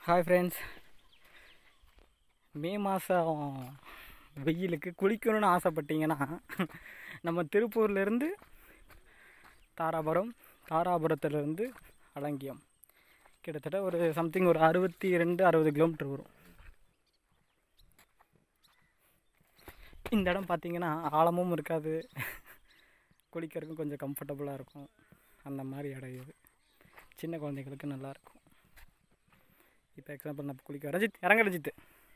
hi friends மே மாதம் வெயிலுக்கு குளிக்கணும்னு ஆசைப்பட்டீங்கன்னா நம்ம திருப்பூர்லேருந்து தாராபுரம் தாராபுரத்துலேருந்து அலங்கியம் கிட்டத்தட்ட ஒரு சம்திங் ஒரு அறுபத்தி ரெண்டு அறுபது கிலோமீட்டர் வரும் இந்த இடம் பார்த்தீங்கன்னா ஆழமும் இருக்காது குளிக்கிறதுக்கும் கொஞ்சம் கம்ஃபர்டபுளாக இருக்கும் அந்த மாதிரி இடம் இது சின்ன குழந்தைங்களுக்கு நல்லாயிருக்கும் இப்போ எக்ஸாம்பிள் நான் குளிக்க ரஜித் இறங்க ரஜித்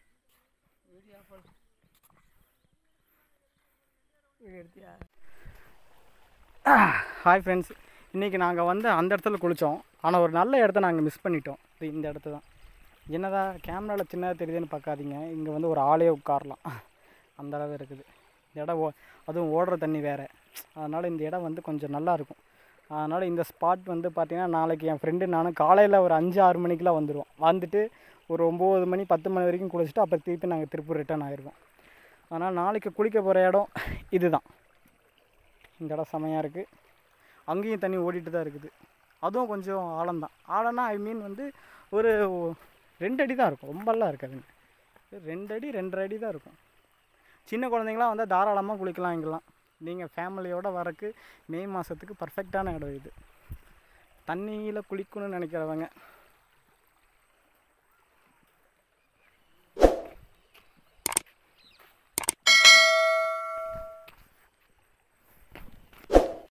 ஹாய் ஃப்ரெண்ட்ஸ் இன்றைக்கி நாங்கள் வந்து அந்த இடத்துல குளித்தோம் ஆனால் ஒரு நல்ல இடத்த நாங்கள் மிஸ் பண்ணிட்டோம் இது இந்த இடத்த தான் என்னதான் கேமராவில் சின்னதாக தெரியுதுன்னு பார்க்காதீங்க இங்கே வந்து ஒரு ஆளே உட்காரலாம் அந்த அளவு இருக்குது இந்த இடம் ஓ அதுவும் ஓடுற தண்ணி வேறு அதனால் இந்த இடம் வந்து கொஞ்சம் நல்லா இருக்கும் அதனால் இந்த ஸ்பாட் வந்து பார்த்திங்கன்னா நாளைக்கு என் ஃப்ரெண்டு நானும் காலையில் ஒரு அஞ்சு ஆறு மணிக்கெலாம் வந்துடுவோம் வந்துட்டு ஒரு ஒம்பது மணி பத்து மணி வரைக்கும் குளிச்சுட்டு அப்புறம் திருப்பி நாங்கள் திருப்பூர் ரிட்டர்ன் ஆயிடுவோம் அதனால் நாளைக்கு குளிக்க போகிற இடம் இதுதான் இந்த இடம் செமையாக இருக்குது அங்கேயும் தண்ணி ஓடிட்டு தான் இருக்குது அதுவும் கொஞ்சம் ஆழம்தான் ஆழம்னா ஐ மீன் வந்து ஒரு ரெண்டு அடி தான் இருக்கும் ரொம்பலாம் இருக்காதுங்க ரெண்டு அடி ரெண்டரை அடி தான் இருக்கும் சின்ன குழந்தைங்களாம் வந்தால் தாராளமாக குளிக்கலாம் இங்கெல்லாம் நீங்கள் ஃபேமிலியோடு வரக்கு மே மாதத்துக்கு பர்ஃபெக்டான இடம் இது தண்ணியில் குளிக்கணும்னு நினைக்கிறவங்க